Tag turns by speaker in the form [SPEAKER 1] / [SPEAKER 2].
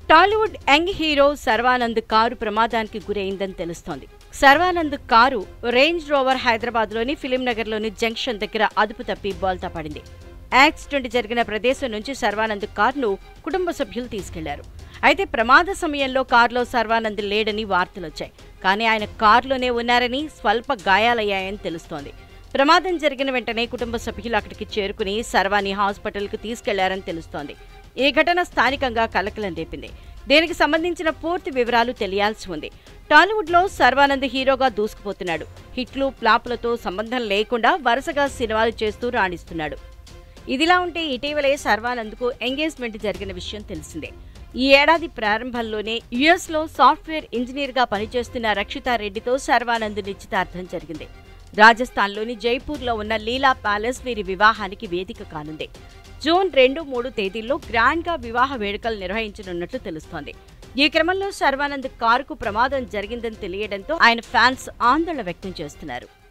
[SPEAKER 1] Tollywood young hero Sharwanand car ప్రమాదానికి గురైందని తెలుస్తోంది Sharwanand car range rover Hyderabad లోని ఫిలిం నగర్ లోని జంక్షన్ దగ్గర అదుపు తప్పి బోల్తా పడింది యాక్సిడెంట్ జరిగిన ప్రదేశం నుంచి సర్వానంద్ కారును కుటుంబ సభ్యులు తీసుకెళ్లారు అయితే ప్రమాద సమయంలో కారులో సర్వానంద్ లేడని వార్తలొచ్చాయి కానీ ఆయన కారులోనే ఉన్నారని స్వల్ప గాయాలయ్యాయని తెలుస్తోంది ప్రమాదం జరిగిన వెంటనే కుటుంబ సభ్యులు అక్కడికి చేరుకుని సర్వాని హాస్పిటల్కు తీసుకెళ్లారని తెలుస్తోంది ఈ ఘటన స్థానికంగా కలకలం రేపింది దీనికి సంబంధించిన పూర్తి వివరాలు తెలియాల్సి ఉంది టాలీవుడ్లో సర్వానంద్ హీరోగా దూసుకుపోతున్నాడు హిట్లు ప్లాపులతో సంబంధం లేకుండా వరుసగా సినిమాలు చేస్తూ రాణిస్తున్నాడు ఇదిలా ఉంటే ఇటీవలే సర్వానంద్కు ఎంగేజ్మెంట్ జరిగిన విషయం తెలిసిందే ఈ ఏడాది ప్రారంభంలోనే యుఎస్ లో సాఫ్ట్వేర్ ఇంజనీర్ గా పనిచేస్తున్న రక్షితారెడ్డితో సర్వానంద్ నిశ్చితార్థం జరిగింది రాజస్థాన్లోని జైపూర్లో ఉన్న లీలా ప్యాలెస్ వీరి వివాహానికి వేదిక కానుంది జూన్ రెండు మూడు తేదీల్లో గ్రాండ్ గా వివాహ వేడుకలు నిర్వహించనున్నట్లు తెలుస్తోంది ఈ క్రమంలో సర్వానంద్ కారుకు ప్రమాదం జరిగిందని తెలియడంతో ఆయన ఫ్యాన్స్ ఆందోళన వ్యక్తం చేస్తున్నారు